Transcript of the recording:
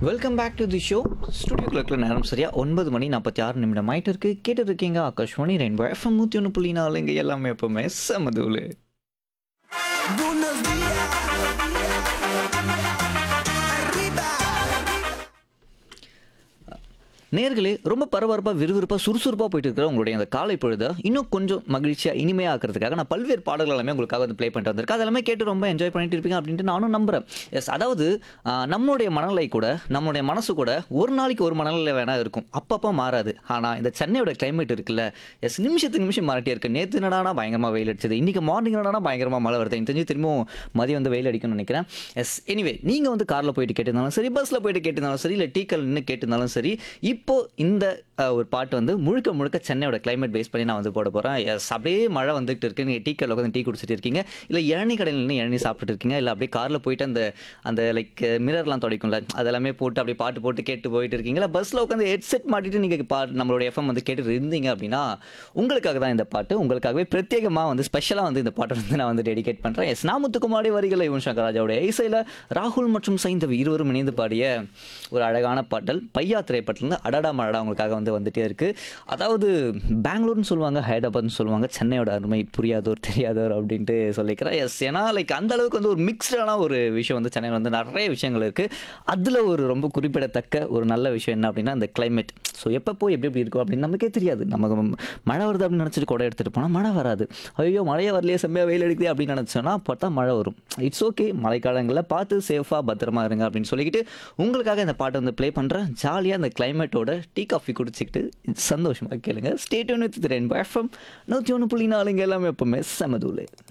Welcome back to the show studio கிளக்கில் நேரம் சரியா ஒன்பது மணி நாற்பத்தி ஆறு நிமிடம் ஆயிட்டு இருக்கு கேட்டு இருக்கீங்க ஆகாஷ்வாணி ரெயின்போ எஃப்எம் நூற்றி ஒன்று புள்ளி நாலு இங்கே எல்லாமே எப்பவுமே செமதூலு Buenos días. Arriba. நேர்களே ரொம்ப பரபரப்பாக விறுவிறுப்பாக சுறுசுறுப்பாக போயிட்டு இருக்கிற உங்களுடைய அந்த காலை பொழுதை இன்னும் கொஞ்சம் மகிழ்ச்சியாக இனிமையாக ஆக்கிறதுக்காக நான் பல்வேறு பாடல்கள் எல்லாமே உங்களுக்காக வந்து ப்ளே பண்ணிட்டு வந்திருக்கேன் அதெல்லாமே கேட்டு ரொம்ப என்ஜாய் பண்ணிட்டு இருப்பீங்க அப்படின்ட்டு நானும் நம்புறேன் எஸ் அதாவது ஆஹ், நம்மளுடைய மனநிலை கூட நம்மளுடைய மனசு கூட ஒரு நாளைக்கு ஒரு மனநிலை வேணா இருக்கும் அப்பப்போ மாறாது ஆனால் இந்த சென்னையோட கிளைமேட் இருக்குல்ல எஸ் நிமிஷத்துக்கு நிமிஷம் மாறிட்டே இருக்கு நேற்று என்னடானா பயங்கரமாக வெயில் அடிச்சது இன்னைக்கு மார்னிங் என்னடானா பயங்கரமாக மழை வருது எனக்கு தெரிஞ்சு திரும்பவும் மதியம் வந்து வெயில் அடிக்கும்னு நினைக்கிறேன் எஸ் எனிவே நீங்கள் வந்து காரில் போயிட்டு கேட்டிருந்தாலும் சரி பஸ்ஸில் போயிட்டு கேட்டிருந்தாலும் சரி இல்லை டீக்கல் நின்று கேட்டிருந்தாலும் சரி இப்போ இந்த அஹ், ஒரு பாட்டு வந்து முழுக்க முழுக்க சென்னையோட கிளைமேட் பேஸ் பண்ணி நான் வந்து போட போகிறேன் எஸ் அப்படியே மழை வந்துட்டு இருக்கு நீங்கள் டீ கடையில் உட்காந்து டீ குடிச்சிட்டு இருக்கீங்க இல்லை இளநீ கடையில் நின்று இளநீ சாப்பிட்டுட்டு இருக்கீங்க இல்லை அப்படியே காரில் போயிட்டு அந்த அந்த லைக் மிரர்லாம் துடைக்கும்ல அதெல்லாமே போட்டு அப்படியே பாட்டு போட்டு கேட்டு போயிட்டு இருக்கீங்களா பஸ்ஸில் உட்காந்து ஹெட்செட் மாட்டிட்டு நீங்கள் பா நம்மளோட எஃப்எம் வந்து கேட்டு இருந்தீங்க அப்படின்னா உங்களுக்காக தான் இந்த பாட்டு உங்களுக்காகவே பிரத்யேகமாக வந்து ஸ்பெஷலாக வந்து இந்த பாட்டை வந்து நான் வந்து டெடிகேட் பண்ணுறேன் எஸ் நாமுத்துக்குமாரி வரிகளை யுவன் சங்கர் ராஜாவுடைய இசையில் ராகுல் மற்றும் சைந்தவி இருவரும் இணைந்து பாடிய ஒரு அழகான பாடல் பையா திரைப்படத்துலேருந்து அடடா மழடா உங்களுக்காக வந்து வந்துட்டே இருக்கு அதாவது பெங்களூர்னு சொல்லுவாங்க ஹைதராபாத்னு சொல்லுவாங்க சென்னையோட அருமை புரியாதோர் தெரியாதோர் அப்படின்ட்டு சொல்லிக்கிறேன் எஸ் ஏன்னா லைக் அந்த அளவுக்கு வந்து ஒரு மிக்ஸ்டான ஒரு விஷயம் வந்து சென்னையில் வந்து நிறைய விஷயங்கள் இருக்குது அதில் ஒரு ரொம்ப குறிப்பிடத்தக்க ஒரு நல்ல விஷயம் என்ன அப்படின்னா அந்த climate ஸோ எப்போ எப்படி எப்படி இருக்கும் அப்படின்னு நமக்கே தெரியாது நமக்கு மழை வருது அப்படின்னு நினச்சிட்டு கூட எடுத்துகிட்டு போனால் மழை வராது ஐயோ மழையே வரலையே செம்மையாக வெயில் அடிக்குது அப்படின்னு நினச்சோன்னா பார்த்தா மழை வரும் இட்ஸ் ஓகே மழைக்காலங்களில் பார்த்து சேஃபாக பத்திரமா இருங்க அப்படின்னு சொல்லிக்கிட்டு உங்களுக்காக இந்த பாட்டை வந்து ப்ளே பண்ணுறேன் ஜாலியாக அந்த கிளைமேட்டோட டீ காஃபி குடிச்சிக்கிட்டு சந்தோஷமாக கேளுங்க ஸ்டேட் ஒன்று வித் ரெயின்போ எஃப்எம் நூற்றி ஒன்று புள்ளி நாலுங்க எல்லாமே எப்பவுமே செமதூலு